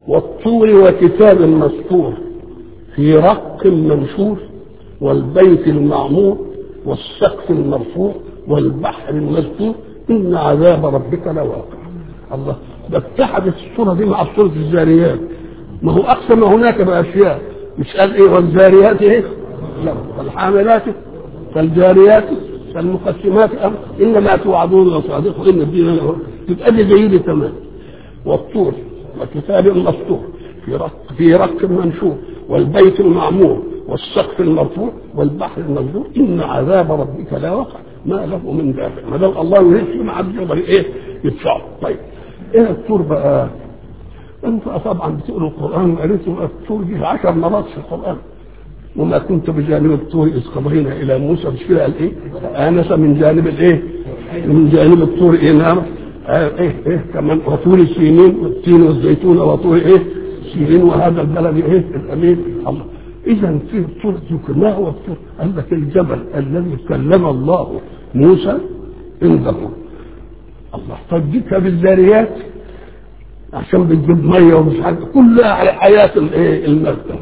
والطور وكتاب مسطور في رق منشور والبيت المعمور والسقف المرفوع والبحر المسطور ان عذاب ربك لواقع الله ده اتحدت الصوره دي مع صوره الزاريات ما هو اقسم هناك باشياء مش قال ايه والزاريات ايه لا فالحاملات فالجاريات فالمقسمات امر انما توعدون لصادق ان الدين له تبقى دي زي تمام والطور وكتاب مسطور في رق في رق منشور والبيت المعمور والسقف المرفوع والبحر المسجور ان عذاب ربك لا وقع ما له من دافع ما دام الله يريد ما عاد يقدر ايه يدفعه طيب ايه الطور بقى انت طبعا بتقروا القران وقريتوا الطور دي عشر مرات في القران وما كنت بجانب الطور اذ قضينا الى موسى مش كده قال ايه؟ انس من جانب الايه؟ من جانب الطور ايه نار آه ايه ايه كمان وطور سينين والتين والزيتون وطور ايه؟ سينين وهذا البلد ايه؟ الامين الله اذا في الطور ذكر ما هو الطور؟ قال لك الجبل الذي كلم الله موسى عنده الله طب جبتها بالذاريات عشان بتجيب ميه ومش عارف كلها على حياه الايه؟ المادة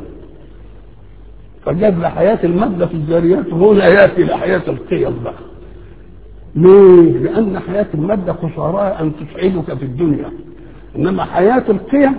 فجاب لحياة المادة في الذاريات وهنا يأتي لحياة القيم بقى ليه؟ لأن حياة المادة خسارها أن تسعدك في الدنيا إنما حياة القيم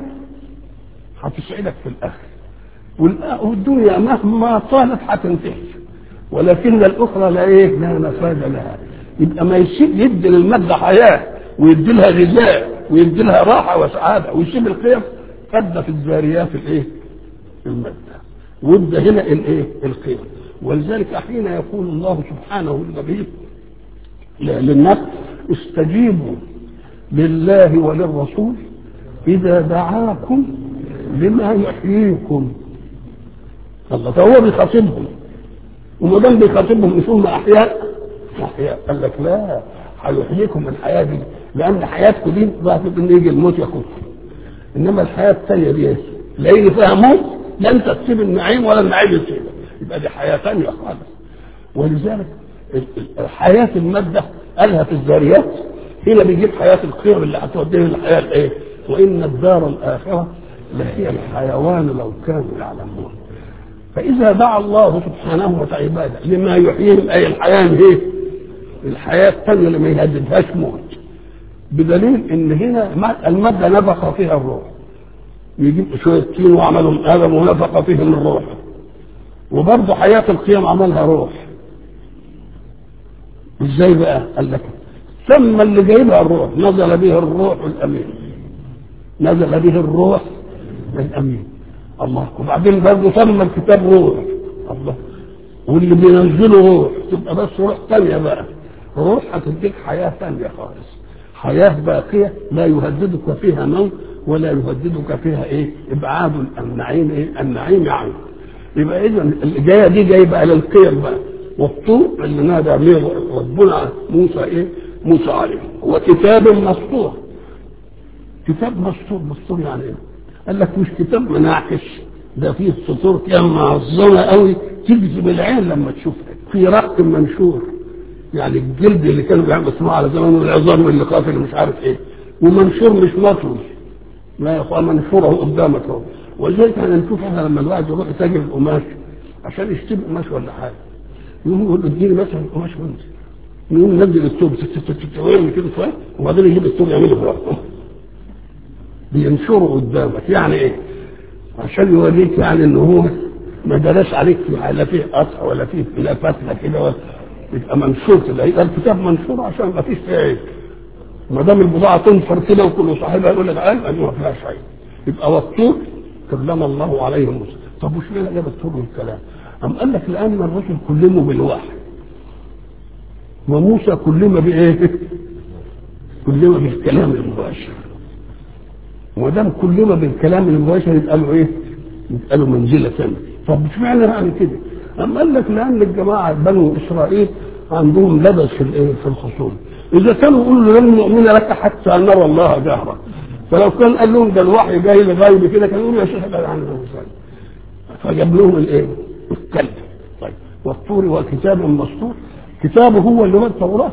هتسعدك في الآخرة والدنيا مهما طالت هتنتهي ولكن الأخرى لا إيه؟ لا نفاذ لها يبقى ما يسيب يدي للمادة حياة ويدي لها غذاء ويدي لها راحة وسعادة ويسيب القيم قد في الذاريات الإيه؟ المادة وده هنا الايه القيم ولذلك حين يقول الله سبحانه للنبي للنفس استجيبوا لله وللرسول اذا دعاكم لما يحييكم الله فهو بيخاطبهم وما دام بيخاطبهم يسمى احياء احياء قال لك لا هيحييكم الحياه دي لان حياتكم دي ضعفت ان يجي الموت ياخدكم انما الحياه الثانيه دي لا يجي فيها موت لا انت تسيب النعيم ولا النعيم يسيبك يبقى دي حياه ثانيه خالص ولذلك حياه الماده قالها في الذاريات هنا بيجيب حياه القيم اللي هتوديه للحياه الايه؟ وان الدار الاخره لهي الحيوان لو كانوا يعلمون فاذا دعا الله سبحانه وتعالى عباده لما يحييهم اي الحياه ايه؟ الحياه الثانيه اللي ما يهددهاش موت بدليل ان هنا الماده نفخ فيها الروح يجيب شوية طين وعملهم آدم ونفخ فيهم الروح وبرضه حياة القيام عملها روح ازاي بقى؟ قال لك ثم اللي جايبها الروح نزل به الروح الأمين نزل به الروح الأمين الله وبعدين برضه ثم الكتاب روح الله واللي بينزله روح تبقى بس روح ثانية بقى روح هتديك حياة ثانية خالص حياة باقية لا يهددك فيها موت ولا يهددك فيها ايه ابعاد النعيم ايه النعيم عنك يبقى اذا الجايه دي جايه بقى للقيم بقى والطور اللي نادى به ربنا موسى ايه موسى عليه هو كتاب مسطور كتاب مسطور مسطور يعني ايه قال لك مش كتاب مناعكس ده فيه سطور كده معظمه قوي تجذب العين لما تشوفها في رق منشور يعني الجلد اللي كانوا بيعملوا اسمه على زمان العظام واللي قافل مش عارف ايه ومنشور مش مطلوب لا يا اخوان منشوره قدامك اهو ولذلك احنا نشوف احنا لما الواحد يروح يتاجر القماش عشان يشتري قماش ولا حاجه يقوم يقول له اديني مثلا قماش وانت يقوم ينزل الثوب ويعمل كده شويه وبعدين يجيب الثوب يعمله في راسه بينشره قدامك يعني ايه؟ عشان يوريك يعني ان هو ما دلاش عليك في لا فيه قطع ولا فيه لا فتله كده ولا يبقى منشور كده يبقى الكتاب منشور عشان ما فيش فيه عيب ما دام البضاعه تنفر كده وكل صاحبها يقول لك عيب ما فيهاش عيب يبقى والطور كلم الله عليه موسى طب وش معنى جاب الطور والكلام؟ أم قال لك لأن الرسل كلموا بالوحي وموسى كلم بإيه؟ كلم بالكلام المباشر وما دام كلم بالكلام المباشر يبقى له إيه؟ يبقى له منزلة ثانية طب مش معنى يعني كده؟ أم قال لك لأن الجماعة بنو إسرائيل عندهم لبس في الإيه؟ في الخصوم إذا كانوا يقولوا لن نؤمن لك حتى نرى الله جهرا فلو كان قال لهم ده الوحي جاي لغيب كده كانوا يقولوا يا شيخ ابعد عن المسائل فجاب لهم الايه؟ الكلب طيب والطور وكتاب مسطور كتابه هو اللي هو التوراه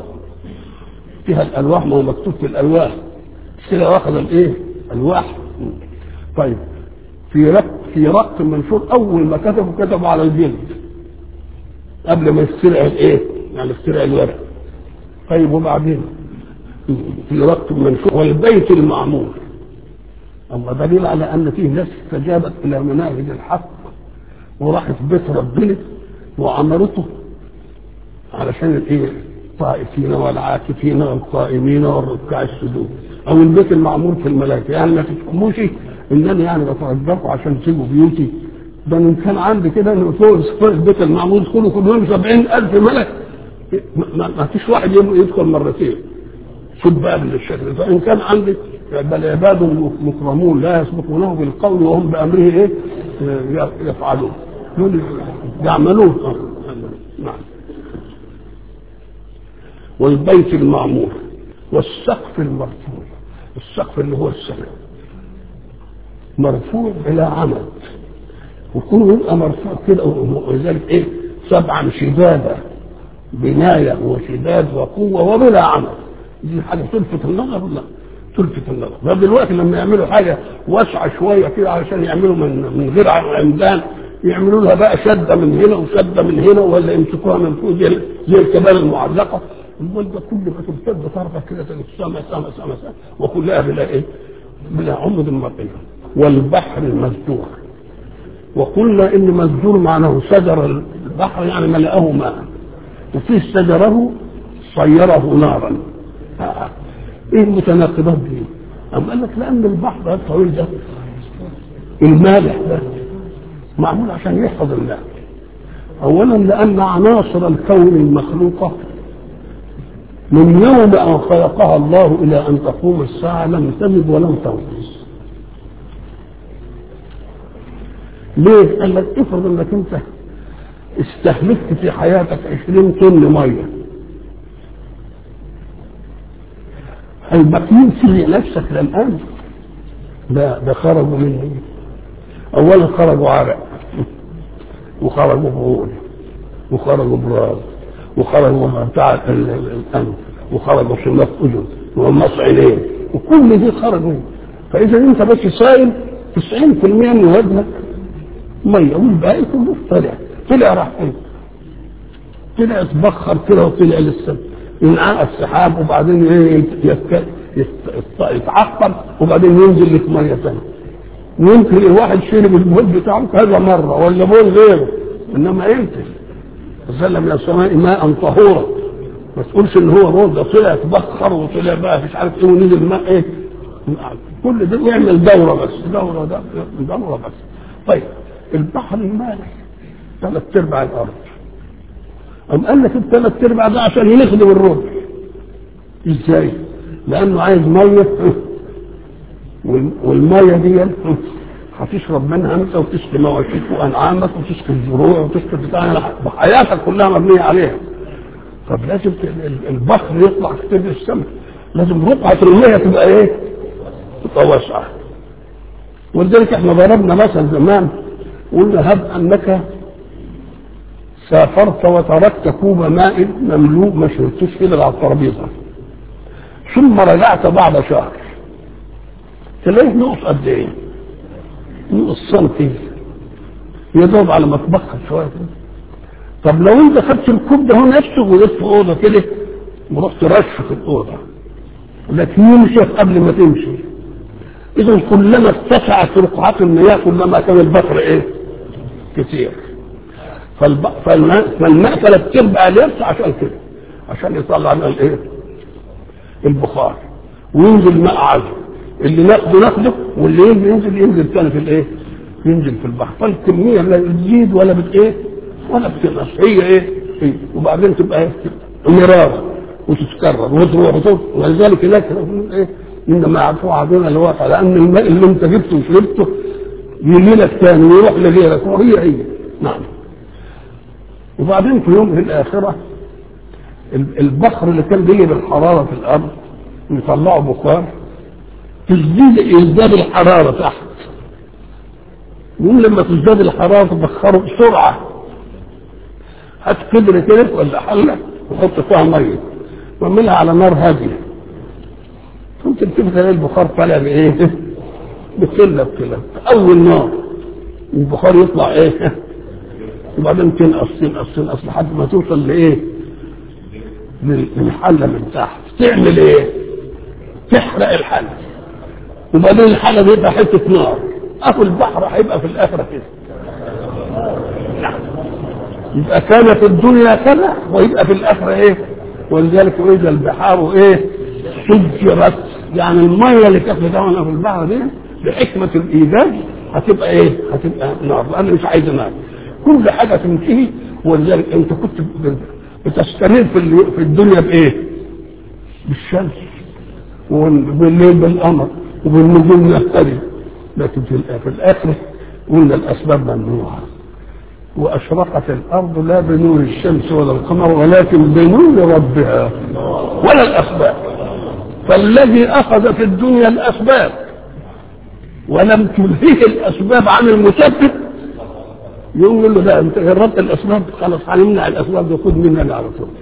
فيها الالواح ما هو مكتوب في الالواح كده واخذ الايه؟ الواح طيب في رق في رق منشور اول ما كتبوا كتبوا على الجلد قبل ما يخترع الايه؟ يعني اخترع الورق طيب وبعدين في رق منشور والبيت المعمور الله دليل على ان فيه ناس استجابت الى مناهج الحق وراحت بيت ربنا وعمرته علشان الايه؟ الطائفين والعاكفين والقائمين والركع السجود او البيت المعمور في الملائكه يعني ما تفهموش انني يعني بترجاكم عشان تسيبوا بيوتي ده ان كان عندي كده ان فوق البيت المعمور يدخلوا كل يوم 70000 ملك ما, ما فيش واحد يدخل مرتين شوف بقى بالشكل فان كان عندي بل عباد مكرمون لا يسبقونه بالقول وهم بامره ايه يفعلون يعملون نعم والبيت المعمور والسقف المرفوع السقف اللي هو السماء مرفوع الى عمد وكله يبقى مرفوع كده ولذلك ايه سبعا شدادا بناية وشداد وقوة وبلا عمل دي حاجة تلفت النظر ولا تلفت النظر ده دلوقتي لما يعملوا حاجة واسعة شوية كده علشان يعملوا من من غير عمدان يعملوا لها بقى شدة من هنا وشدة من هنا ولا يمسكوها من فوق زي زي الكبال المعلقة المهم ده كل ما تمتد طرفة كده السماء سما سما سما وكلها بلا ايه؟ بلا عمد مرئية والبحر المسجور وقلنا ان مسجور معناه شجر البحر يعني ملأه ماء وفيه شجره صيره نارا آه. ايه المتناقضات دي؟ أم قال لك لأن البحر الطويل ده المالح ده معمول عشان يحفظ الماء أولا لأن عناصر الكون المخلوقة من يوم أن خلقها الله إلى أن تقوم الساعة لم تزد ولم تنقص ليه؟ قال لك افرض انك انت استهلكت في حياتك 20 طن ميه الباقيين في نفسك للان ده ده خرجوا منه اولا خرجوا عرق وخرجوا بغول وخرجوا براز وخرجوا بتاع الانف وخرجوا شماخ اذن ومص عينين وكل دي خرجوا فاذا انت بس صايم 90% من وزنك ميه والباقي كله طلع طلع راح فين؟ طلع اتبخر كده وطلع للسما ينعقد السحاب وبعدين ايه يتعقب وبعدين ينزل لك ميه ثانيه يمكن الواحد شرب البول بتاعه كذا مره ولا بول غيره انما انت نزل من السماء ماء طهورا ما تقولش ان هو بول ده طلع اتبخر وطلع بقى مش عارف ايه ونزل ماء ايه كل ده يعمل دوره بس دوره ده دوره بس طيب البحر المالح ثلاث ارباع الارض أم قال لك الثلاث ارباع ده عشان يخدم الروح ازاي؟ لانه عايز ميه والميه دي هتشرب منها انت وتسقي مواشيك وانعامك وتسقي الزروع وتسقي بتاع حياتك كلها مبنيه عليها طب لازم البحر يطلع كتير السماء لازم رقعه الميه تبقى ايه؟ تبقى واسعه ولذلك احنا ضربنا مثل زمان قلنا هب انك سافرت وتركت كوب ماء مملوء ما شربتوش كده على الترابيزه ثم رجعت بعد شهر تلاقيه نقص قد ايه؟ نقص سنتي يا دوب على ما تبخر شويه كده طب لو انت خدت الكوب ده هو نفسه ولقيت في اوضه كده ورحت رش في الاوضه لكن يمشي قبل ما تمشي اذا كلما اتسعت رقعات المياه كلما كان البحر ايه؟ كتير فالب... فالماء فالماء ثلاث ارباع ليرس عشان كده عشان يطلع لنا الايه؟ البخار وينزل ماء عذب اللي ناخده ناخده واللي ينزل ينزل ينزل تاني في الايه؟ ينزل في البحر فالكميه لا بتزيد ولا بت ايه؟ ولا بتنقص هي ايه؟ هي وبعدين تبقى ايه؟ مرارة وتتكرر وتروح وتروح ولذلك هناك ايه؟ انما يعرفوا عدونا الواقع لان الماء اللي انت جبته وشربته يجي لك تاني ويروح لغيرك وهي هي نعم وبعدين في يوم في الاخره البخر اللي كان بيجي بالحراره في الارض يطلعوا بخار تزداد يزداد الحراره تحت يقوم لما تزداد الحراره تبخره بسرعه هات كبر كده ولا حله وحط فيها ميه واعملها على نار هاديه ممكن تبقى تلاقي البخار طالع بايه؟ بتقلب كده اول نار البخار يطلع ايه وبعدين تنقص تنقص تنقص لحد ما توصل لايه للحله من تحت تعمل ايه تحرق الحله وبعدين الحله دي يبقى حته نار اهو البحر هيبقى في الاخره كده يبقى كان في الدنيا كذا ويبقى في الاخره ايه ولذلك واذا البحار ايه سجرت يعني الميه اللي كانت بتعمل في البحر دي بحكمه الايجاد هتبقى ايه؟ هتبقى نار انا مش عايز نار كل حاجه تنتهي ولذلك انت كنت بتستنير في في الدنيا بايه؟ بالشمس وبالليل بالقمر وبالنجوم نهتدي لكن في الاخره قلنا الاسباب ممنوعه واشرقت الارض لا بنور الشمس ولا القمر ولكن بنور ربها ولا الاسباب فالذي اخذ في الدنيا الاسباب ولم تلهيه الاسباب عن المسبب يقوم يقول له لا انت جربت الاسباب خلاص هنمنع الاسباب دي خد منها على طول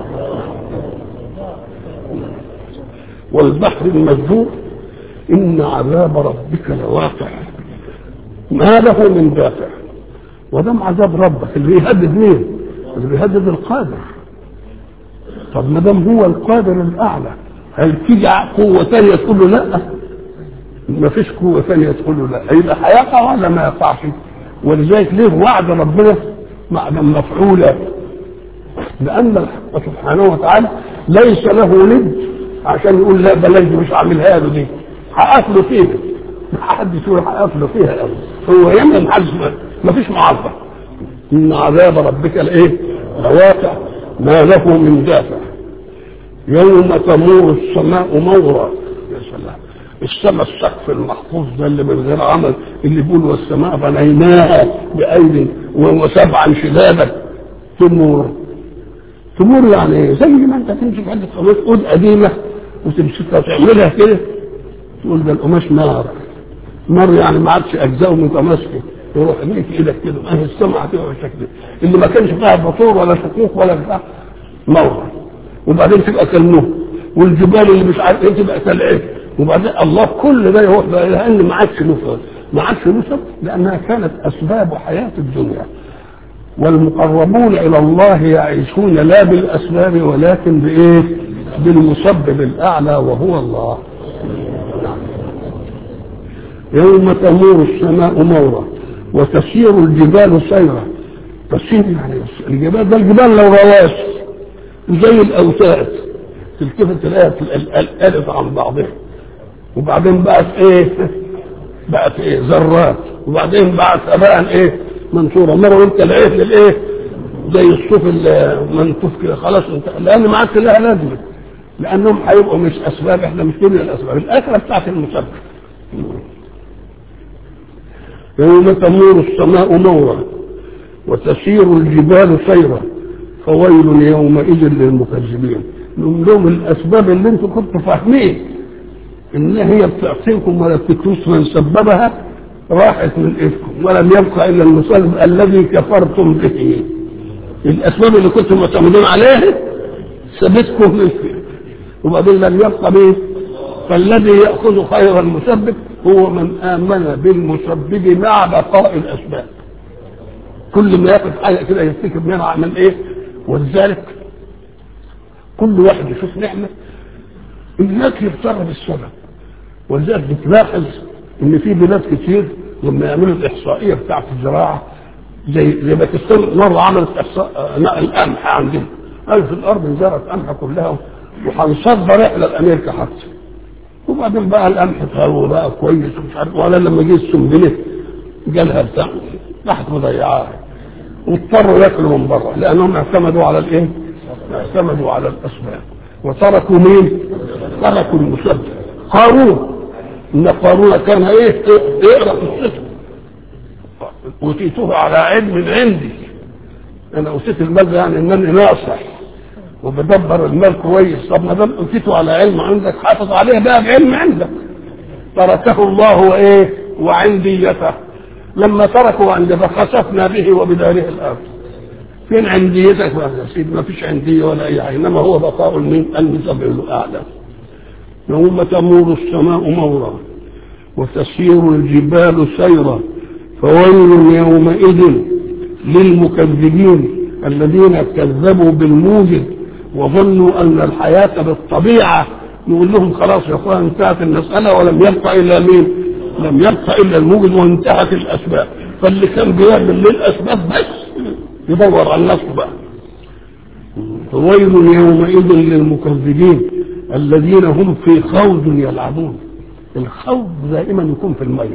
والبحر المسجور ان عذاب ربك لواقع ما له من دافع ودم عذاب ربك اللي بيهدد مين؟ اللي بيهدد القادر طب ما دام هو القادر الاعلى هل تيجي قوه ثانيه تقول له لا؟ ما فيش قوه ثانيه تقول له لا يبقى هيقع ولا ما يقعش؟ ولذلك ليه وعد ربنا معنى مفعولا لان الحق سبحانه وتعالى ليس له ند عشان يقول لا بلاش دي مش هعملها له دي هقفله فيها ما حدش يقول هقفله فيها قوي هو يمكن محدش ما فيش معارضه ان عذاب ربك لايه؟ لواقع ما له من دافع يوم تمور السماء مورا يا سلام السماء السقف المحفوظ ده اللي من غير عمل اللي بيقول والسماء بنيناها بايد وسبعا شدادا تمور تمور يعني ايه؟ زي ما انت تمسك عندك قماش قد قديمه وتمسكها وتعملها كده تقول ده القماش نار نار يعني ما عادش اجزاءه متماسكه يروح يميك ايدك كده ما هي السماء هتبقى بالشكل اللي ما كانش فيها بطور ولا شقوق ولا بتاع نور وبعدين تبقى كالنهر والجبال اللي مش عارف ايه تبقى كالعين وبعدين الله كل ده يروح بقى لان ما عادش له ما عادش له لانها كانت اسباب حياه الدنيا والمقربون الى الله يعيشون لا بالاسباب ولكن بايه؟ بالمسبب الاعلى وهو الله. يوم تمور السماء مورا وتسير الجبال سيرا تسير يعني الجبال ده الجبال لو رواسي زي الاوتاد تلتفت تلاقيها الالف عن بعضها وبعدين بقت ايه بقت ايه ذرات وبعدين بقت اباء ايه منصوره مره انت لقيت الايه زي الصوف المنفوخ كده خلاص انت لان ما عادش لها لازمه لانهم هيبقوا مش اسباب احنا مش كل الاسباب الاخره بتاعت المسبب يوم تمور السماء مورا وتسير الجبال سيرا فويل يومئذ للمكذبين نقول لهم الاسباب اللي انتم كنتوا فاهمين ان هي بتعطيكم ولا بتكروس من سببها راحت من ايدكم ولم يبقى الا المسبب الذي كفرتم به الاسباب اللي كنتم معتمدين عليها سبتكم من وبعدين لم يبقى به فالذي ياخذ خير المسبب هو من امن بالمسبب مع بقاء الاسباب كل ما ياخذ حاجه كده يفتكر منها من ايه ولذلك كل واحد يشوف نعمه الناس يفترض السبب ولذلك بتلاحظ ان في بلاد كتير لما يعملوا الاحصائيه بتاعت الزراعه زي زي باكستان مره عملت احصاء القمح عندنا قال في الارض زرعت قمح كلها وهنصدر احنا لامريكا حتى وبعدين بقى القمح ثروه بقى كويس ومش عارف ولا لما جه السنبله جالها بتاع راحت مضيعاها واضطروا ياكلوا من بره لانهم اعتمدوا على الايه؟ اعتمدوا على الاسباب وتركوا مين؟ تركوا المسبب قارون ان قارون كان ايه؟ اقرا قصته اوتيته على علم عندي انا اوتيت المال يعني انني ناصح وبدبر المال كويس طب ما دام اوتيته على علم عندك حافظ عليه بقى بعلم عندك تركه الله وايه؟ وعنديته لما تركوا عند فخسفنا به وبداره الارض فين عنديتك يا سيدي ما فيش عنديه ولا اي حاجه انما هو بقاء من المسبب الاعلى يوم تمور السماء مورا وتسير الجبال سيرا فويل يومئذ للمكذبين الذين كذبوا بالموجد وظنوا ان الحياه بالطبيعه نقول لهم خلاص يا اخوان انتهت المساله ولم يبقى الا مين؟ لم يبقى الا الموجد وانتهت الاسباب فاللي كان بيعمل للاسباب بس يدور على نفسه بقى فويل يومئذ للمكذبين الذين هم في خوض يلعبون الخوض دائما يكون في الميه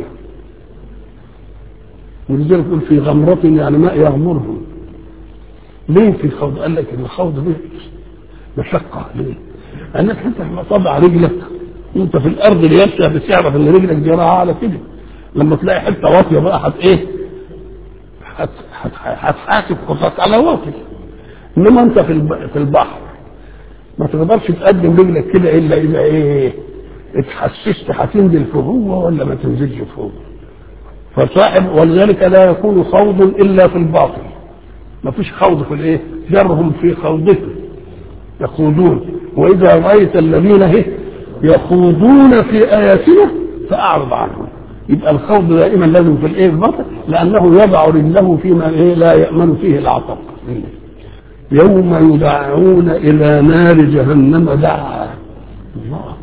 ولذلك يقول في غمرة يعني ماء يغمرهم ليه في خوض؟ قال لك الخوض ده مشقة ليه؟ لأنك أنت لما تضع رجلك أنت في الأرض اليابسة بتعرف إن رجلك دي راحة على كده لما تلاقي حتة واطية بقى هت إيه؟ هتحاسب خطك على واطي إنما أنت في في البحر ما تقدرش تقدم رجلك كده إلا إذا إيه؟ اتحسست هتنزل في هو ولا ما تنزلش في هو فصاحب ولذلك لا يكون خوض الا في الباطل ما فيش خوض في الايه جرهم في خوضهم يخوضون واذا رايت الذين هي يخوضون في اياتنا فاعرض عنهم يبقى الخوض دائما لازم في الايه الباطل لانه يضع رجله فيما إيه لا يامن فيه العطب يوم يدعون الى نار جهنم دعا الله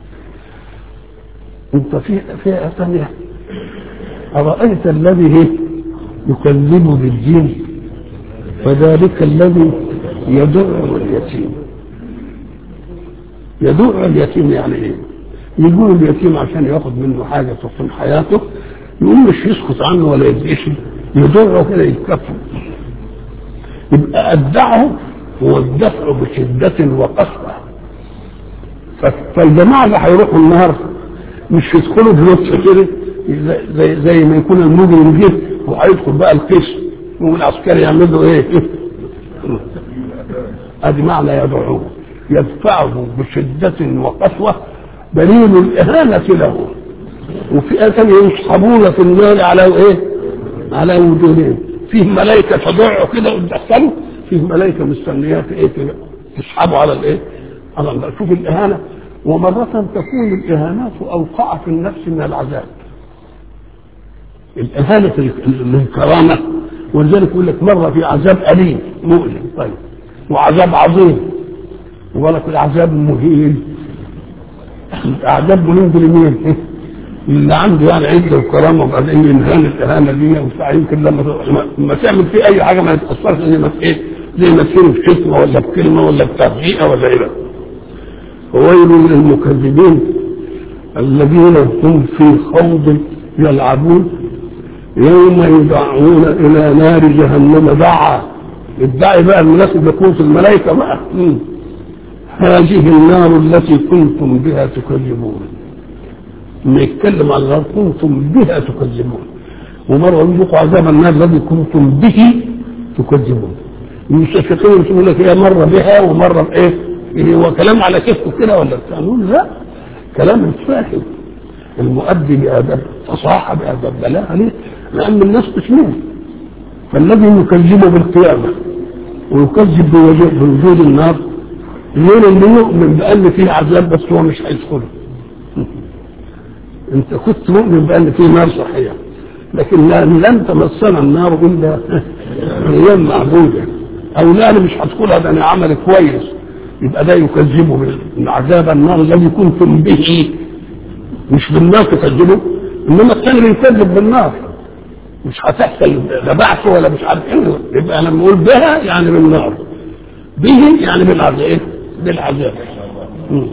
انت في فئه ثانيه أرأيت الذي يكذب بالدين فذلك الذي يدع اليتيم يدع اليتيم يعني ايه؟ يقول اليتيم عشان ياخد منه حاجة تصون حياته يقوم مش يسكت عنه ولا يدعش يدعه كده يتكفل يبقى الدعه هو الدفع بشدة وقسوة فالجماعة اللي هيروحوا النهار مش يدخلوا بنص كده زي زي ما يكون المجرم جه وهيدخل بقى القسم والعسكري يعمل له ايه؟ ادي معنى يدعوه يدفعه بشدة وقسوة دليل الإهانة له وفي ثانية يسحبون في النار على ايه؟ على وجوههم فيه ملائكة تدعو كده وتدخله فيه ملائكة مستنيات ايه تسحبه على الايه؟ على النار شوف الإهانة ومرة تكون الإهانات أوقع في النفس من العذاب الإهانة الكرامة ولذلك يقول لك مرة في عذاب أليم مؤلم طيب وعذاب عظيم ولك العذاب المهين العذاب مهين لمين؟ اللي عنده يعني عزة وكرامة وبعدين ينهان الإهانة دي وبتاع يمكن لما لما تعمل فيه أي حاجة ما يتأثرش زي ما إيه زي ما تكون في شتمة ولا بكلمة ولا بتهزيئة ولا إيه وويل للمكذبين الذين هم في خوض يلعبون يوم يدعون الى نار جهنم دعا الداعي بقى المناسب يكون في الملائكه بقى مم. هذه النار التي كنتم بها تكذبون لما يتكلم على النار كنتم بها تكذبون ومره يذوقوا عذاب النار الذي كنتم به تكذبون المستشرقين يقول لك هي مره بها ومره بايه؟ هو كلام على كيفه كده ولا بتاع نقول لا كلام الفاهم المؤدي بادب فصاحه بادب بلاغه ليه؟ لان الناس تسمعه فالذي يكذب بالقيامه ويكذب بوجود النار غير اللي يؤمن بان فيه عذاب بس هو مش هيدخله انت كنت مؤمن بان فيه نار صحيح لكن لن تمسنا النار الا ايام معبوده او لا انا مش هدخلها ده انا عمل كويس يبقى ده يكذبه بالعذاب النار الذي كنتم به مش بالنار تكذبه انما الثاني بيكذب بالنار مش هتحصل لا بعث ولا مش عارف ايه يبقى لما نقول بها يعني بالنار به يعني بالعذاب ايه؟ بالعذاب مم.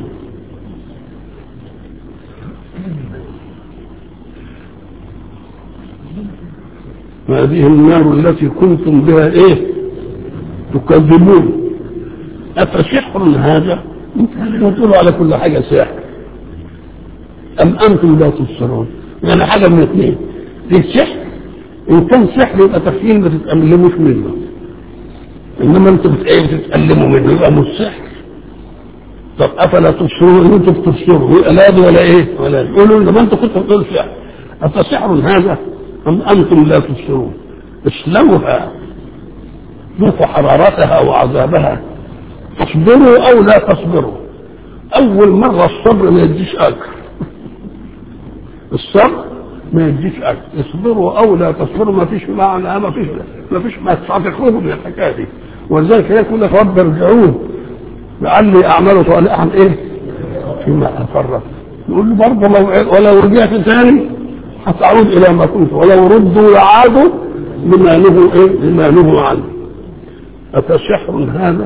هذه النار التي كنتم بها ايه تكذبون افسحر هذا انت تقولوا على كل حاجه سحر ام انتم لا تبصرون يعني حاجه من اثنين في سحر ان كان سحر يبقى تخيل ما تتألموش منه انما انتم بتتألموا منه يبقى مش سحر طب افلا تبصرون انتم بتبصروا يبقى لا دي ولا ايه ولا دي. قولوا لما انتم كنتوا بتقولوا سحر افسحر هذا ام انتم لا تبصرون اسلوها ذوقوا حرارتها وعذابها تصبروا او لا تصبروا اول مره الصبر ما يديش اجر الصبر ما يديش اجر اصبروا او لا تصبروا ما فيش معنى ما فيش ما فيش ما تخرجوا من الحكايه دي ولذلك يقول لك رب ارجعون لعلي اعمل صالحا ايه فيما افرط يقول له برضه لو ولو رجعت ثاني هتعود الى ما كنت ولو ردوا لعادوا لما نهوا ايه لما نهوا عنه افسحر هذا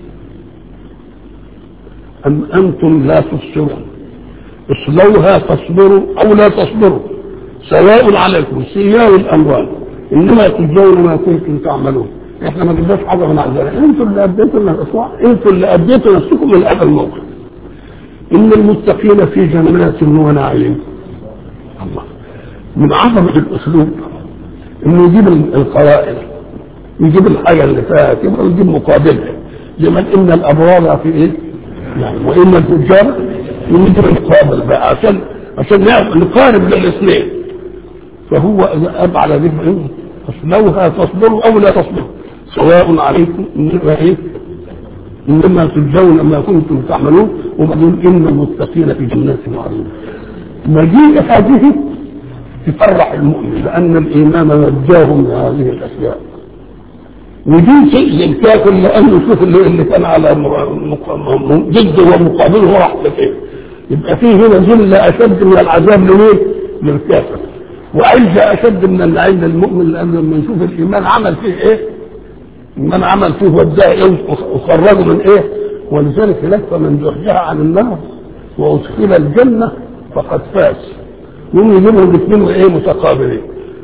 ام انتم لا تبصرون اصلوها فاصبروا او لا تصبروا سواء عليكم سياء الاموال انما تجزون ما كنتم تعملون احنا ما جبناش حاجه من عندنا انتوا اللي اديتوا لنا الاصلاح انتوا اللي اديتوا نفسكم من هذا الموقف ان المتقين في جنات ونعيم الله من عظمه الاسلوب انه يجيب القرائن يجيب الحاجه اللي فيها كده ويجيب مقابلها زي ما ان الابرار في ايه؟ يعني وان الفجار يجيب المقابل بقى عشان عشان نقارب للاثنين فهو اب على ذكر اصلوها تصبروا او لا تصبروا سواء عليكم انما ايه انما تجزون ما كنتم تعملون وبعدين ان المتقين في جنات وعيون مجيء هذه تفرح المؤمن لان الايمان نجاه من هذه الاشياء ودي شيء الكافر لانه شوف اللي, اللي كان على ضده ومقابله راح فين يبقى فيه هنا ذله اشد من العذاب لمين؟ للكافر وعزه اشد من العين للمؤمن لانه لما يشوف الايمان عمل فيه ايه؟ من عمل فيه وداه ايه وخرجه من ايه ولذلك هناك فمن زحزح عن النار وادخل الجنه فقد فاز يوم يجيبهم الاثنين ايه متقابلين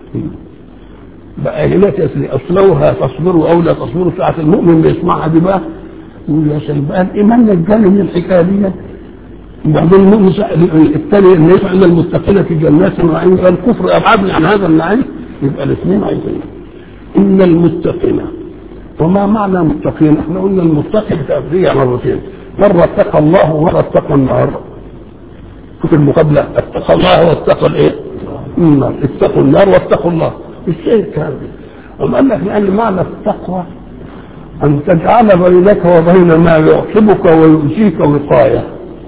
بقى هناك يسري اصلوها تصبروا او لا تصبروا ساعه المؤمن بيسمعها دي بقى يقول يا سلام بقى الايمان نجاني من الحكايه دي وبعدين المؤمن الثاني ان يفعل المتقين في جنات ونعيم الكفر ابعدني عن هذا النعيم يبقى الاثنين عايزين ان المتقين وما معنى متقين؟ احنا قلنا المتقي بتأثير مرتين مرة اتقى الله ومرة اتقى النار شوف المقابلة اتقى الله واتقى الايه؟ النار اتقوا النار واتقوا الله الشيء كان أم قال لك لأن معنى التقوى أن تجعل بينك وبين ما يعصبك ويؤذيك وقاية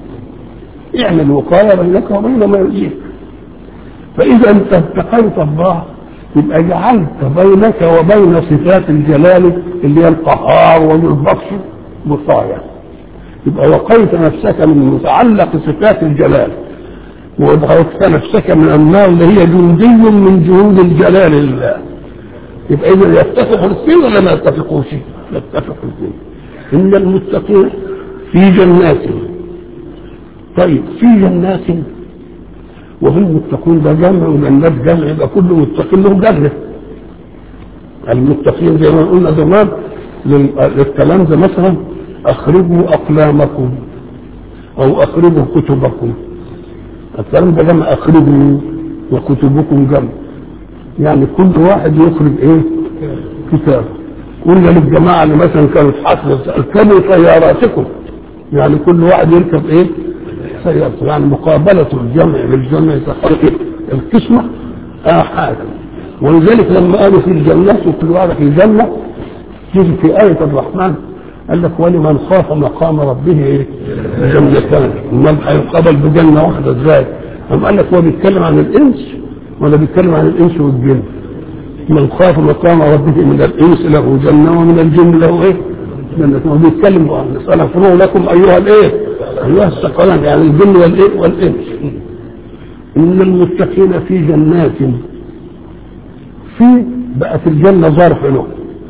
اعمل وقاية بينك وبين ما يؤذيك فإذا أنت اتقيت الله يبقى جعلت بينك وبين صفات الجلال اللي هي القهار والبطش وقاية يبقى وقيت نفسك من متعلق صفات الجلال ووقيت نفسك من النار اللي هي جندي من جنود الجلال لله يبقى اذا يتفق الاثنين ولا ما يتفقوش؟ يتفق الاثنين ان المتقين في جنات طيب في جنات وهم متقون ده جمع وجنات جمع يبقى كل متقين له جنه المتقين زي ما قلنا زمان للكلام ده مثلا اخرجوا اقلامكم او اخرجوا كتبكم الكلام ده جمع اخرجوا وكتبكم جمع يعني كل واحد يخرج ايه كتاب قلنا للجماعه اللي مثلا كانت حاصله اركبوا سياراتكم يعني كل واحد يركب ايه سيارته يعني مقابله الجمع بالجمع تحقق القسمه احاد ولذلك لما قالوا في الجنة وكل واحد في الجنة تيجي في آية الرحمن قال لك ولمن خاف مقام ربه ايه؟ جنتان امال هيقابل بجنة واحدة ازاي؟ أم قال لك هو بيتكلم عن الإنس ولا بيتكلم عن الإنس والجن؟ من خاف مقام ربه من الإنس له جنة ومن الجن له ايه؟ جنة هو بيتكلم عن سنفرغ لكم أيها الايه؟ أيها الثقلان يعني الجن والايه؟ والإنس إن المتقين في جنات في بقت الجنة ظرف له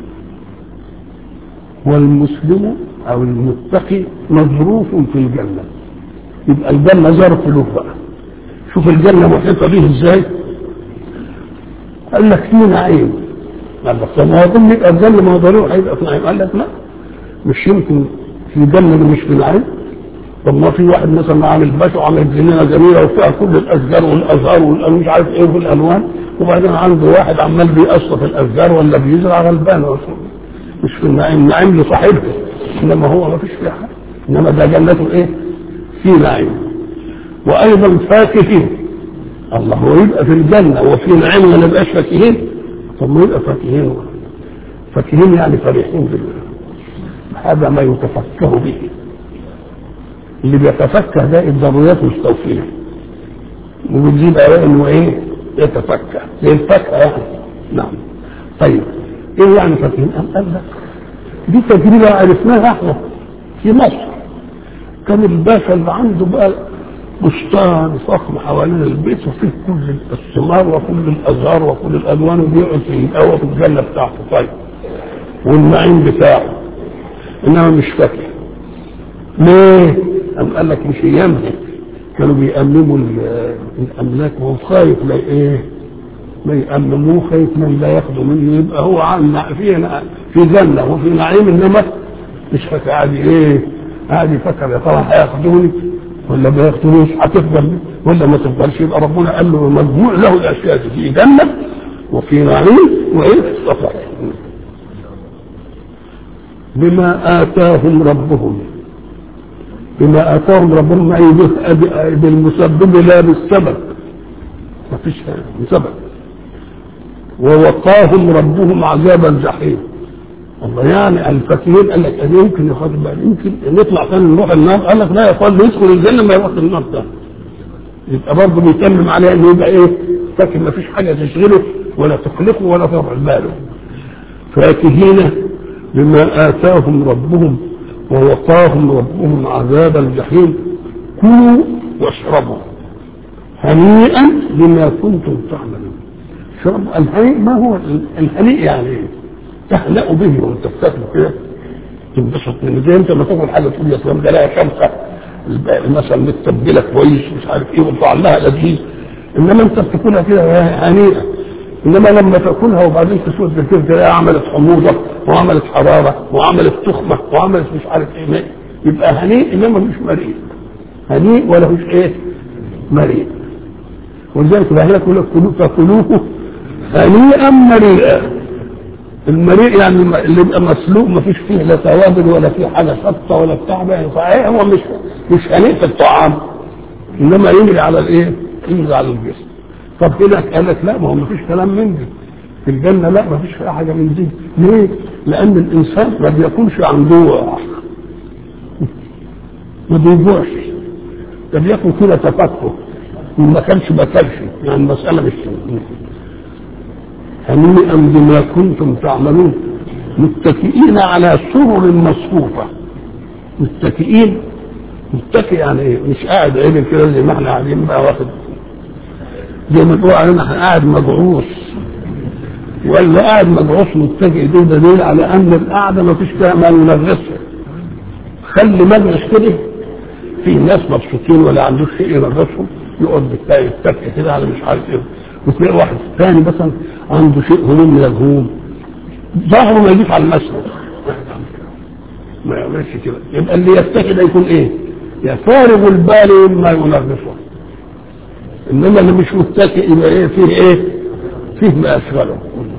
والمسلم أو المتقي مظروف في الجنة يبقى الجنة ظرف له بقى شوف الجنة محيطة به ازاي قال لك في نعيم قال لك طب ما يظن يبقى الجنة ما هو ضروري هيبقى في نعيم قال لك لا مش يمكن في جنة مش في نعيم طب ما في واحد مثلا عامل باشا وعامل جنينه جميله وفيها كل الاشجار والازهار والمش عارف ايه والالوان وبعدين عنده واحد عمال بيقصف الاشجار ولا بيزرع غلبان مش في النعيم النعيم لصاحبه انما هو ما فيش فيها حاجه انما ده جنته ايه؟ في نعيم وايضا فاكهين الله هو يبقى في الجنه وفي نعيم ما نبقاش فاكهين طب ما يبقى فاكهين فاكهين يعني فرحين بالله هذا ما يتفكه به اللي بيتفكه ده الضروريات مستوفيه وبتجيب عليه انه ايه يتفكى زي الفكهه يعني نعم طيب ايه يعني فاكهين أم قال لك دي تجربه عرفناها احنا في مصر كان الباشا اللي عنده بقى بستان فخم حوالين البيت وفيه كل الثمار وكل الازهار وكل الالوان وبيقعد في القهوه في الجنه بتاعته طيب والنعيم بتاعه انما مش فاكر ليه؟ قام قال لك مش ايامها كانوا بيأمموا ال- الاملاك وهو خايف لا ايه؟ ما يأمموه خايف من لا ياخدوا منه يبقى هو عن في في جنه وفي نعيم انما مش فاكر قاعد ايه؟ قاعد يفكر يا ترى هياخدوني ولا ما ياخدونيش هتفضل ولا ما تفضلش يبقى ربنا قال له مجموع له الاشياء دي في جنه وفي نعيم وايه؟ صفا بما آتاهم ربهم بما آتاهم ربهم أي بال- بالمسبب لا بالسبب ما فيش سبب ووقاهم ربهم عذاب الجحيم الله يعني الفاكرين قال لك أنا يمكن ياخد بقى يمكن نطلع ثاني نروح النار قال لك لا يقال يدخل الجنه ما يروح النار ده يبقى برضه بيتمم عليه انه يبقى ايه فاكر ما فيش حاجه تشغله ولا تقلقه ولا ترعب باله فاكهين بما آتاهم ربهم ووقاهم ربهم عذاب الجحيم كلوا واشربوا هنيئا بما كنتم تعملون شرب الهنيء ما هو الهنيء يعني ايه؟ تهنأ به وانت بتاكله كده تنبسط منه زي انت لما تاكل حاجه تقول يا سلام ده لها شمسه مثلا متبله كويس مش عارف ايه وطعمها لذيذ انما انت بتاكلها كده هنيئه انما لما تاكلها وبعدين تسود كده تلاقيها عملت حموضه وعملت حراره وعملت تخمه وعملت مش عارف ايه يبقى هنيء انما مش مريء هنيء ولا مش ايه مريء ولذلك بقى هنا يقول لك كلوه فكلوه هنيئا مريئا المريء يعني اللي يبقى مسلوق ما فيش فيه لا توابل ولا فيه حاجه شطه ولا بتاع يعني صحيح هو مش مش هنيء في الطعام انما يجري على الايه؟ يجري على الجسم طب هنا قال لك لا ما هو ما فيش كلام من دي في الجنه لا ما فيش فيها حاجه من دي ليه؟ لان الانسان ما بيكونش عن جوع ما بيجوعش ده بياكل كده تفكه ما كانش ما كانش يعني المساله مش هنيئا بما كنتم تعملون متكئين على سرر مصفوفة متكئين متكئ يعني ايه مش قاعد عدل كده زي ما احنا قاعدين بقى واخد زي ما تقول علينا احنا قاعد مجعوص ولا قاعد مجعوص متكئ ده دليل على ان القعده ما فيش فيها ما ينغصه خلي مجلس كده في ناس مبسوطين ولا عندوش شيء ينغصهم يقعد بالتاء يتكئ كده على مش عارف ايه وتلاقي واحد ثاني مثلا عنده شيء هموم من الهموم ظهره ما يجيش على المسجد ما يعملش كده يبقى اللي يتكي ده يكون ايه؟ يا فارغ البال مما ينغصه انما اللي مش متكئ يبقى ايه فيه ايه؟ فيه ما اشغله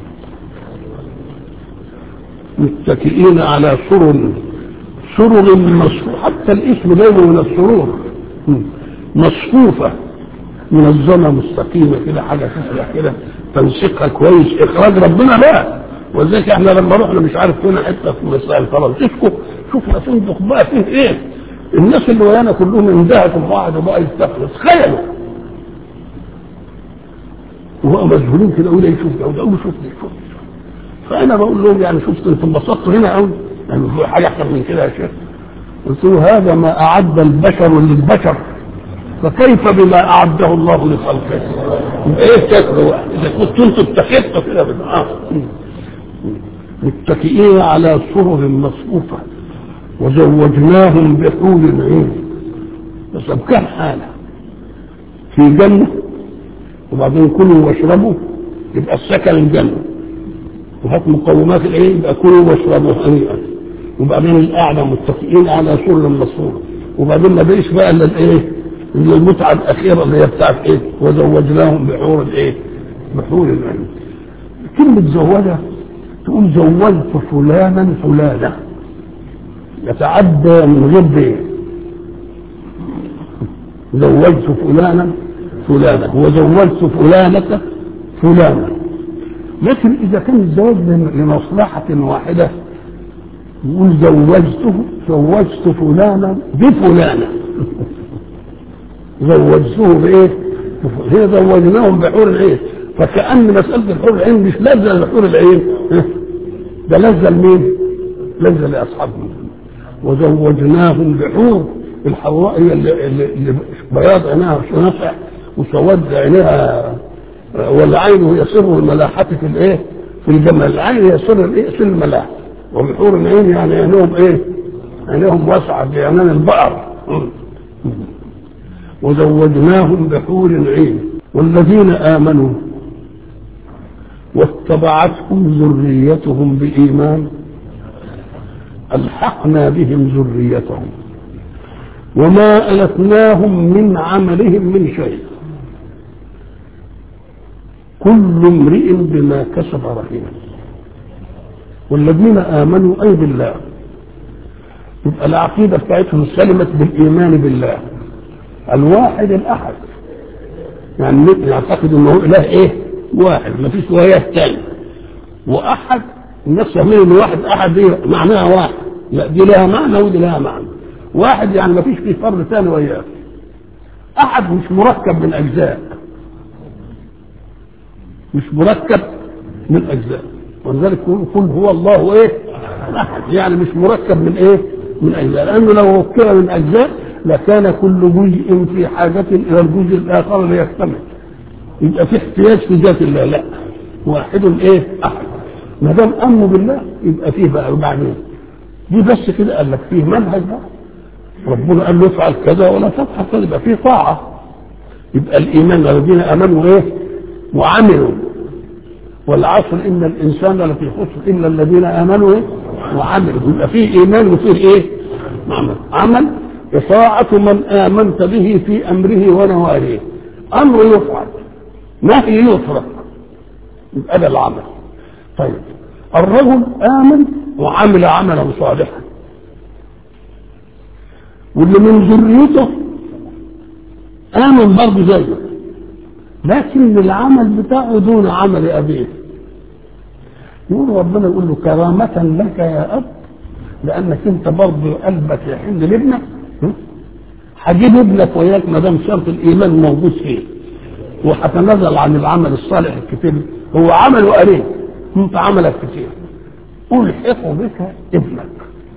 متكئين على سرر سرر مصفوفة حتى الاسم جايبه من السرور مصفوفة منظمه مستقيمه كده حاجه تسرح كده تنسيقها كويس اخراج ربنا بقى ولذلك احنا لما رحنا مش عارف فين حته في مسائل فرنسيسكو شفنا فندق بقى فيه ايه الناس اللي ويانا كلهم اندهتوا ببعض وبقى يستفرد تخيلوا وهو مذهولين كده يقول ايه شوف ده وده يقول شوف ده شوف فانا بقول لهم يعني شفت انتم انبسطتوا هنا قوي يعني حاجه احسن من كده يا شيخ قلت له هذا ما اعد البشر للبشر فكيف بما اعده الله لخلقه ايه تاكلوا اذا كنت انتم اتخذتوا كده بالآخر متكئين على سرر مصفوفة وزوجناهم بحور عين بس بكم حالة في جنة وبعدين كلوا واشربوا يبقى السكن الجنة وهات مقومات الايه يبقى كلوا واشربوا هنيئا وبعدين القعدة متكئين على سرر مصفوفة وبعدين ما بقيش بقى الا الايه اللي المتعة الأخيرة اللي هي بتاعت إيه؟ وزوجناهم بحور الإيه؟ بحور العين. كلمة زوجة تقول زوجت فلانا فلانة. يتعدى من غير إيه؟ زوجت فلانا فلانا وزوجت فلانة فلانا. لكن إذا كان الزواج لمصلحة واحدة يقول زوجته زوجت فلانا بفلانة زوجته بايه؟ هي زوجناهم بحور العين فكأن مسألة الحور العين مش لذة لحور العين ده لذة لمين؟ لذة لأصحابهم وزوجناهم بحور الحواء هي اللي, اللي بياض عينها نافع وسواد عينها والعين هي سر الملاحة في الايه؟ في الجمال العين هي سر الايه؟ سر الملاحة وبحور العين يعني عينهم ايه؟ عينهم واسعة بعنان البقر وزوجناهم بحور عين والذين آمنوا واتبعتهم ذريتهم بإيمان ألحقنا بهم ذريتهم وما ألتناهم من عملهم من شيء كل امرئ بما كسب رهين والذين آمنوا أي بالله يبقى العقيدة بتاعتهم سلمت بالإيمان بالله الواحد الأحد يعني يعتقد أنه إله إيه؟ واحد ما فيش وهي الثاني وأحد الناس فاهمين ان واحد احد دي معناها واحد لا دي لها معنى ودي لها معنى واحد يعني ما فيش فيه فرد ثاني وياه احد مش مركب من اجزاء مش مركب من اجزاء ولذلك قل هو الله ايه احد يعني مش مركب من ايه من اجزاء لانه لو ركب من اجزاء لكان كل جزء في حاجة الى الجزء الاخر ليكتمل يبقى في احتياج في ذات الله لا واحد ايه احد ما دام امنوا بالله يبقى فيه بقى وبعدين دي بس كده قال لك فيه منهج بقى ربنا قال له افعل كذا ولا تفعل كذا يبقى فيه طاعه يبقى الايمان الذين امنوا ايه وعملوا والعصر ان الانسان لفي خسر الا الذين امنوا ايه وعملوا يبقى فيه ايمان وفيه ايه عمل عمل إطاعة من آمنت به في أمره ونواهيه أمر يفعل نهي يترك يبقى ده العمل طيب الرجل آمن وعمل عملا صالحا واللي من ذريته آمن برضه زيه لكن العمل بتاعه دون عمل أبيه يقول ربنا يقول له كرامة لك يا أب لأنك أنت برضه قلبك يحن لابنك هجيب ابنك وياك ما دام شرط الإيمان موجود فيه وهتنازل عن العمل الصالح الكتير هو عمله قليل انت عملك كتير الحق بك ابنك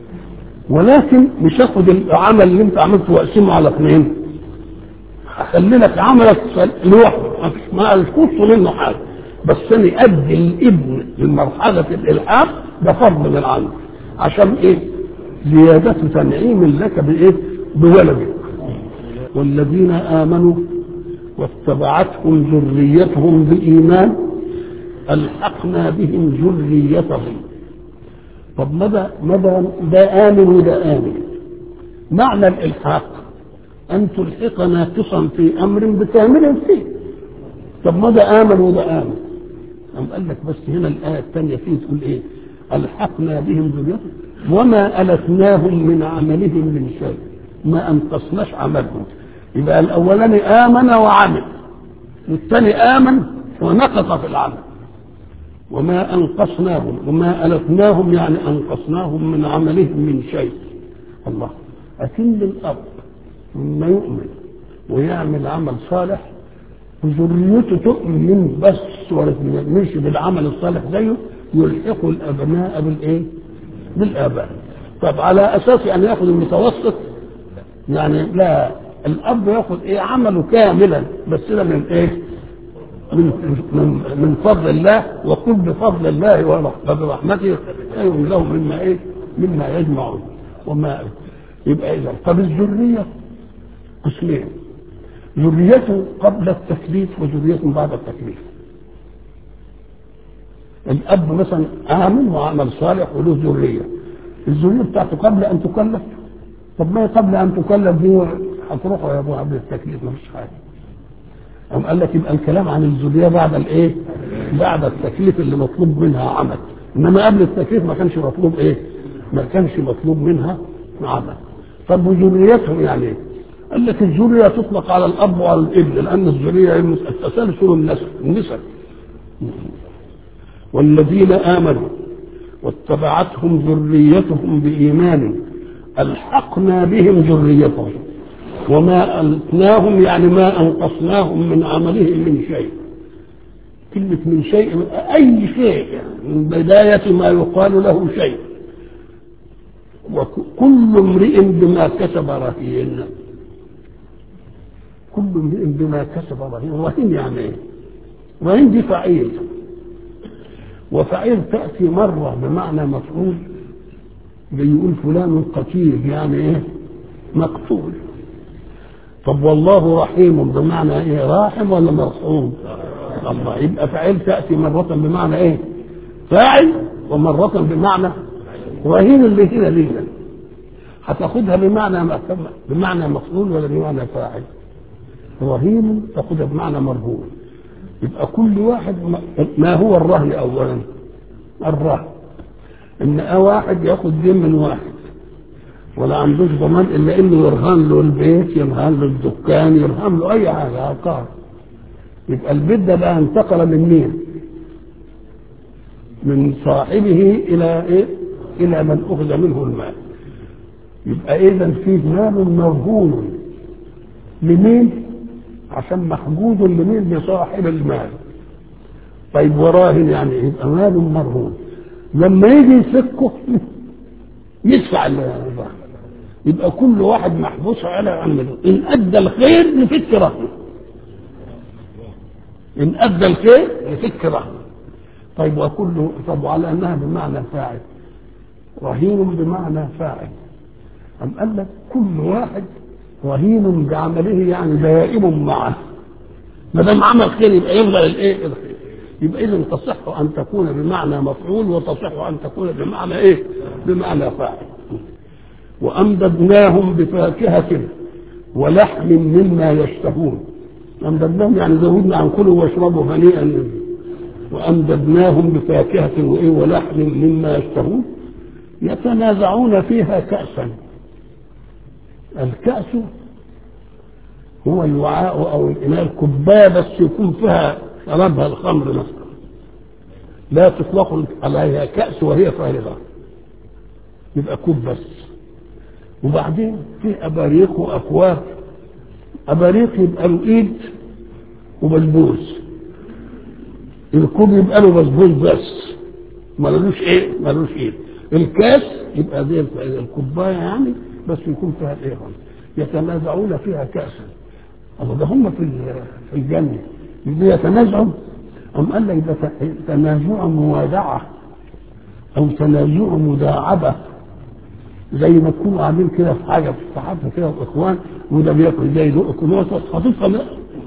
ولكن مش اخد العمل اللي انت عملته واقسمه على اثنين اخلي لك عملك لوحده ما اسكتش منه حاجه بس انا ادي الابن لمرحله الالحاق ده فضل من عندي عشان ايه؟ زيادة تنعيم لك بايه؟ بولدك والذين امنوا واتبعتهم ذريتهم بايمان الحقنا بهم ذريتهم طب مدى مدى ده امن وده امن معنى الالحاق ان تلحق ناقصا في امر بكامل فيه طب مدى امن وده امن أم قال لك بس هنا الايه الثانيه فيه تقول ايه الحقنا بهم ذريتهم وما التناهم من عملهم من شيء ما انقصناش عملهم يبقى الاولاني امن وعمل والثاني امن ونقص في العمل وما انقصناهم وما التناهم يعني انقصناهم من عملهم من شيء الله اكن الاب لما يؤمن ويعمل عمل صالح وذريته تؤمن بس ولا تؤمنش بالعمل الصالح زيه يلحق الابناء بالايه؟ بالاباء طب على اساس ان ياخذ المتوسط يعني لا الاب ياخذ ايه عمله كاملا بس ده من ايه؟ من من من فضل الله وقل بفضل الله وبرحمته خير له مما ايه؟ مما يجمعون وما يبقى اذا طب الذريه قسمين ذريته قبل التكليف وذريته بعد التكليف الاب مثلا امن وعمل صالح وله ذريه الذريه بتاعته قبل ان تكلف طب ما قبل ان تكلف دي هتروحوا يا ابو قبل التكليف ما فيش حاجه قام قال لك يبقى الكلام عن الذريه بعد الايه؟ بعد التكليف اللي مطلوب منها عمل انما قبل التكليف ما كانش مطلوب ايه؟ ما كانش مطلوب منها عمل طب وذريتهم يعني ايه؟ قال لك الذريه تطلق على الاب وعلى الابن لان الذريه تسلسل النسب النسب والذين امنوا واتبعتهم ذريتهم بايمان الحقنا بهم ذريتهم وما ألتناهم يعني ما أنقصناهم من عملهم من شيء كلمة من شيء أي شيء يعني من بداية ما يقال له شيء وكل امرئ بما كسب رهين كل امرئ بما كسب رهين رهين يعني ايه؟ رهين دي فعيل وفعيل تأتي مرة بمعنى مفعول بيقول فلان قتيل يعني ايه مقتول طب والله رحيم بمعنى ايه راحم ولا مرحوم الله يبقى فعيل تأتي مرة بمعنى ايه فاعل ومرة بمعنى رهين اللي هنا لينا هتاخدها بمعنى بمعنى مفعول ولا بمعنى فاعل رهين تاخدها بمعنى مرهون يبقى كل واحد ما هو الرهن اولا الرهن ان واحد ياخد دين من واحد ولا عندوش ضمان الا انه يرهن له البيت يرهن له الدكان يرهن له اي حاجه عقار يبقى البيت ده بقى انتقل من مين؟ من صاحبه الى ايه؟ الى من اخذ منه المال يبقى اذا فيه مال مرهون لمين؟ عشان محجوز لمين؟ لصاحب المال طيب وراهن يعني يبقى مال مرهون لما يجي يفكه يدفع الرهن يبقى كل واحد محبوس على عمله ان ادى الخير يفك رهنه ان ادى الخير يفك رهنه طيب وكل طب على انها بمعنى فاعل رهين بمعنى فاعل أم قال لك كل واحد رهين بعمله يعني دائم معه ما دام عمل خير يبقى يفضل الايه الخير يبقى اذا تصح ان تكون بمعنى مفعول وتصح ان تكون بمعنى ايه بمعنى فاعل وامددناهم بفاكهه ولحم مما يشتهون امددناهم يعني زودنا عن كلوا واشربوا هنيئا وامددناهم بفاكهه وايه ولحم مما يشتهون يتنازعون فيها كأسا الكأس هو الوعاء أو الإناء الكوباية بس يكون فيها شربها الخمر مثلا لا تطلق عليها كأس وهي فارغة يبقى كوب بس وبعدين في أباريق وأكواب أباريق يبقى له إيد وبسبوس الكوب يبقى له بسبوس بس ملوش إيه ملوش إيد الكاس يبقى زي الكوبايه يعني بس يكون فيها الايه يتنازعون فيها كاسا الله ده هم في في الجنه يتنازعوا أم قال لك ده تنازع موادعة أو تنازع مداعبة زي ما تكونوا قاعدين كده في حاجة في الصحافة كده وإخوان وده بياكل ده يدق كنوسة خطيفة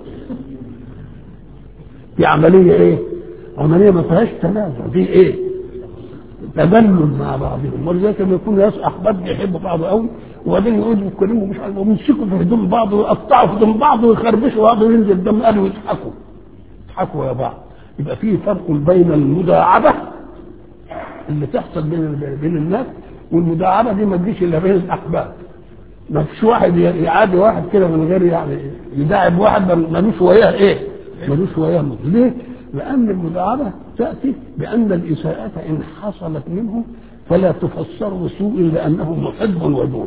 دي عملية إيه؟ عملية ما فيهاش تنازع دي إيه؟ تبلل مع بعضهم ولذلك لما يكونوا ناس احباب بيحبوا بعض قوي وبعدين يقعدوا يتكلموا مش عارف ويمسكوا في هدوم بعض ويقطعوا في هدوم بعض ويخربشوا بعض وينزل دم قالوا ويضحكوا يضحكوا يا بعض يبقى في فرق بين المداعبه اللي تحصل بين بين الناس والمداعبه دي ما تجيش الا بين الاحباب ما فيش واحد يعادي واحد كده من غير يعني يداعب واحد ملوش وياه ايه؟ ملوش وياه ليه؟ لأن المداعبة تأتي بأن الإساءة إن حصلت منه فلا تفسر بسوء لأنه محب ودود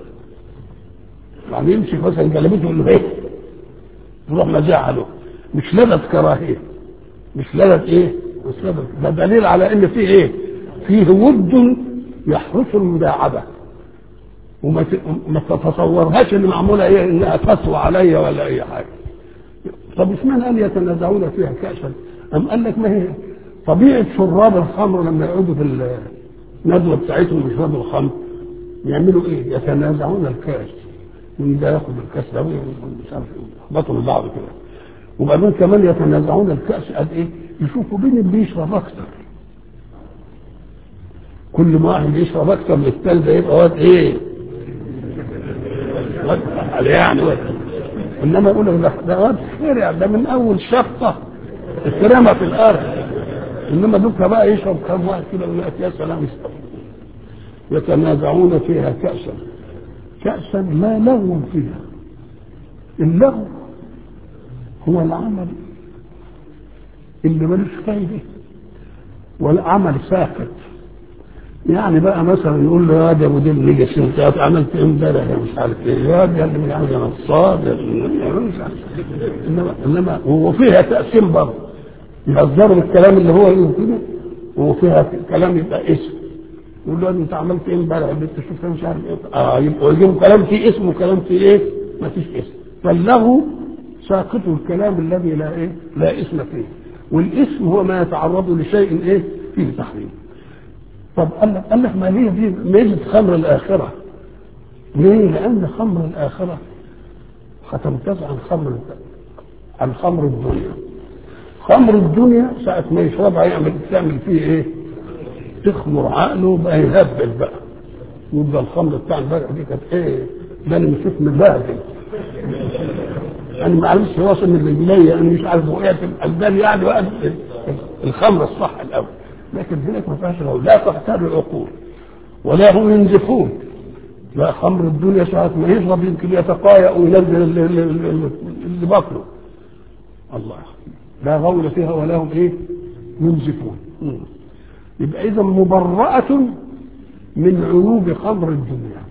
يعني يمسك مثلا جلبته اللي ايه تروح مزعله مش لدى كراهية مش لدى ايه مش لدى ده دليل على ان فيه ايه فيه ود يحرس المداعبة وما ما تتصورهاش ان معمولة ايه انها تسوى عليا ولا اي حاجة طب اشمعنى قال يتنازعون فيها كأسا أم قال لك ما هي طبيعة شراب الخمر لما يقعدوا في الندوة بتاعتهم يشربوا الخمر يعملوا ايه؟ يتنازعون الكأس من ده ياخد الكأس ده مش عارف يخبطوا لبعض كده وبعدين كمان يتنازعون الكأس قد ايه؟ يشوفوا مين اللي بيشرب أكتر كل ما واحد يشرب أكتر من التاني ده يبقى واد ايه؟ واد يعني واد انما يقول لك ده ده واد خير ده من اول شفطه اترمى في الارض انما دوكا بقى يشرب كم واحد كده ويقول يا سلام يتنازعون فيها كأسا كأسا ما لغو فيها اللغو هو العمل اللي ملوش فايدة والعمل ساكت يعني بقى مثلا يقول له يا ده مدير نجس انت عملت ايه امبارح يا مش عارف ايه يا ده اللي مش عارف انا نصاب يا مش عارف انما انما هو فيها تقسيم برضه يهزروا بالكلام اللي هو يقول كده وفيها كلام يبقى اسم يقول له انت عملت ايه امبارح انت شفت مش عارف ايه اه يبقوا يجيبوا كلام فيه اسم وكلام فيه ايه ما فيش اسم فاللغو ساقط الكلام الذي لا ايه لا اسم فيه والاسم هو ما يتعرض لشيء ايه فيه تحريم طب قال لك قال لك ما هي دي ميزه خمر الاخره ليه؟ لان خمر الاخره هتمتاز عن خمر عن خمر الدنيا خمر الدنيا ساعة ما يشربها يعمل تعمل فيه ايه؟ تخمر عقله بقى يهبل بقى يبقى الخمر بتاع امبارح دي كانت ايه؟ ده انا مشيت مبهدل انا ما عرفتش واصل من رجلي انا مش عارف وقعت القلبان يعني بقى الخمر الصح الاول لكن هناك ما فيهاش غول لا تحتاج العقول ولا هم ينزفون لا خمر الدنيا ساعة ما يشرب يمكن يتقايأ وينزل اللي, اللي بطنه الله لا غول فيها ولا هم ايه ينزفون يبقى اذا مبرأة من عيوب خمر الدنيا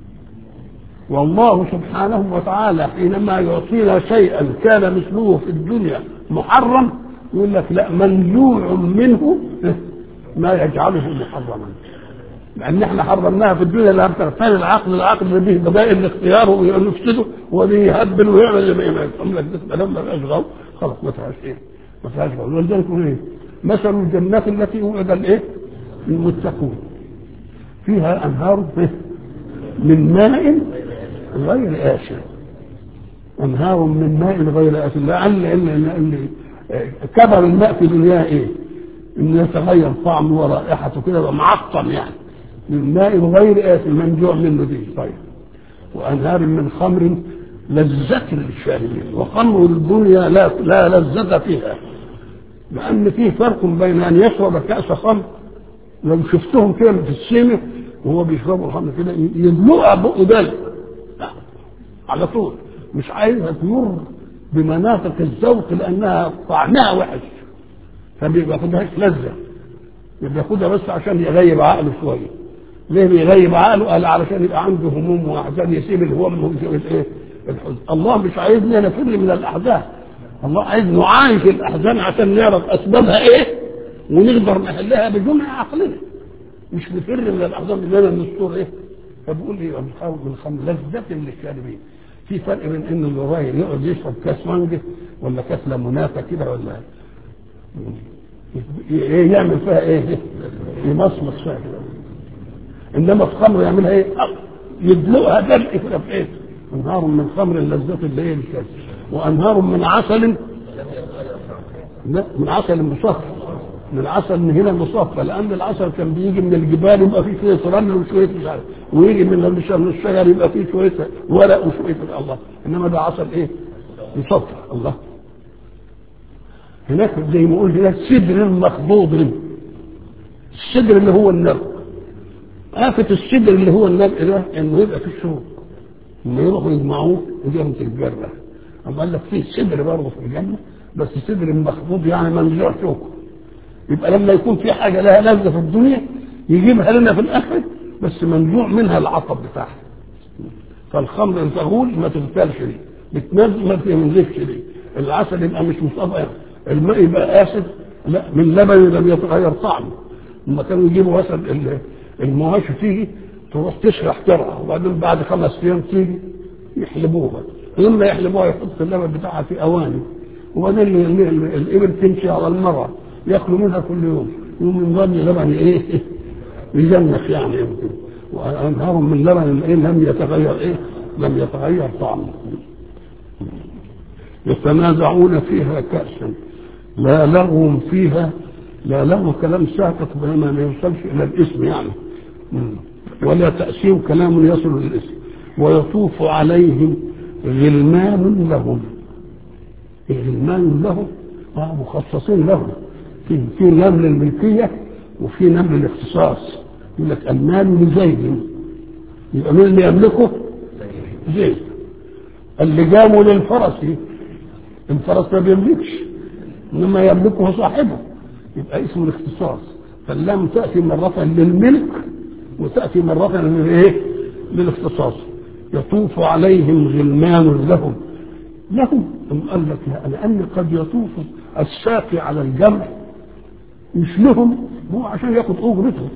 والله سبحانه وتعالى حينما يعطينا شيئا كان مثله في الدنيا محرم يقول لك لا منزوع منه ما يجعله محرما لان احنا حرمناها في الدنيا لا تغتال العقل العقل اللي به بدائل الاختيار ويفسده وبيهبل ويعمل اللي ما يعمل يقول لك ده لما بقاش غو خلاص ما فيهاش ايه ما فيهاش غو ولذلك يقول ايه مثل الجنات التي وعد الايه المتقون فيها انهار من ماء غير آسن أنهار من ماء غير آسن لعل اللي كبر الماء في دنياه إيه؟ إنه يتغير طعمه ورائحته كده يبقى معطن يعني من ماء غير آسن منجوع منه دي طيب وأنهار من خمر لذة للشاربين وخمر الدنيا لا لا لذة فيها لأن فيه فرق بين أن يشرب كأس خمر لو شفتهم كده في السينما وهو بيشربوا الخمر كده يدلقها بقه دلق على طول مش عايزها تمر بمناطق الذوق لانها طعمها وحش فبياخدهاش لذه بياخدها بس عشان يغيب عقله شويه ليه بيغيب عقله قال علشان يبقى عنده هموم وعشان يسيب الهموم ويسيب الايه الحزن الله مش عايزنا نفر من الاحزان الله عايز نعايش الاحزان عشان نعرف اسبابها ايه ونقدر نحلها بجمع عقلنا مش نفر من الاحزان اننا نستور ايه فبقول ايه من خمر لذة للشاربين في فرق بين ان الراجل يقعد يشرب كاس مانجا ولا كاس ليموناته كده ولا ايه يعمل فيها ايه؟ يمصمص فيها كده انما في خمر يعملها ايه؟ يدلقها دلق كده في ايه؟ انهار من خمر اللذات اللي هي الكاس وانهار من عسل لا من عسل مصفى من العسل من هنا مصفى لان العسل كان بيجي من الجبال يبقى فيه شويه رمل وشويه مش عارف ويجي من الشجر يبقى فيه شويه ورق وشويه الله انما ده عسل ايه؟ مصفى الله هناك زي ما قلت هناك سدر مخضوض السدر اللي هو النبق آفة السدر اللي هو النبق ده انه يبقى فيه شوك لما يروحوا يجمعوه وجاهم تتجرح اما قال لك فيه سدر برضه في الجنه بس سدر مخضوض يعني منزوع شوكه يبقى لما يكون في حاجه لها لذه في الدنيا يجيبها لنا في الاخر بس منزوع منها العطب بتاعها فالخمر ان تغول ما تغتالش ليه بتنزل ما تنزلش ليه العسل يبقى مش مصطفى الماء يبقى اسد لا من لبن لم يتغير طعمه لما كانوا يجيبوا مثلا المواشي تيجي تروح تشرح ترعى وبعدين بعد خمس ايام تيجي يحلبوها لما يحلبوها يحط اللبن بتاعها في اواني وبعدين الابل تمشي على المرأة ياكلوا منها كل يوم يوم يظل لبن ايه يجنح يعني يمكن وانهار من لبن ايه لم يتغير ايه لم يتغير طعمه يتنازعون فيها كأسا لا لغو فيها لا لغو كلام ساقط بينما ما يوصلش الى الاسم يعني ولا تأسيم كلام يصل للاسم ويطوف عليهم غلمان لهم غلمان لهم مخصصين لهم في في نمل الملكيه وفي نمل الاختصاص يقول لك المال لزيد يبقى مين اللي يملكه؟ زيد اللجام للفرس الفرس ما بيملكش انما يملكه صاحبه يبقى اسمه الاختصاص فاللام تأتي مرة للملك وتأتي مرة للإيه؟ للاختصاص يطوف عليهم غلمان لهم لهم أم قال لك لا لأن قد يطوف الساقي على الجمع مش لهم هو عشان ياخد أجرته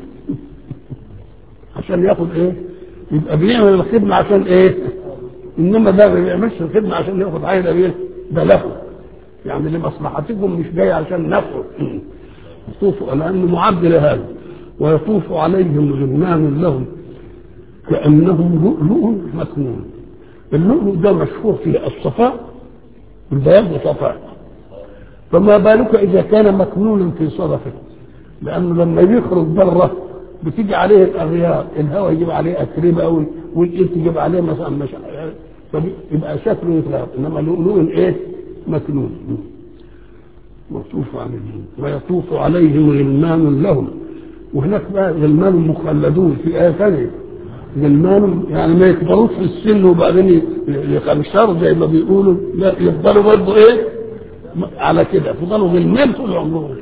عشان ياخد إيه؟ يبقى بيعمل الخدمة عشان إيه؟ إنما ده ما بيعملش الخدمة عشان ياخد عائلة إيه؟ ده له يعني لمصلحتكم مش جاي عشان نفعه يطوف لأنه معد لهذا ويطوف عليهم غلمان لهم كأنهم لؤلؤ مكنون اللؤلؤ ده مشهور في الصفاء البياض صفاء فما بالك إذا كان مكنونا في صدفه لأنه لما يخرج بره بتيجي عليه الأغيار الهواء يجيب عليه أتربة والإيد تجيب عليه مثلا مش يبقى شكله يتغير إنما لؤلؤ إيه مكنون ويطوف عليهم ويطوف عليهم غلمان لهم وهناك بقى غلمان مخلدون في آية ثانية غلمان يعني ما يكبروش في السن وبعدين يخمشروا زي ما بيقولوا لا يفضلوا برضه ايه على كده يفضلوا غلمان طول عمرهم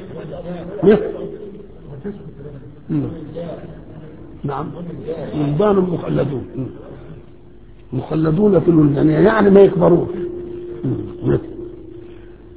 نعم غلمان مخلدون مخلدون في الولدانية يعني ما يكبروش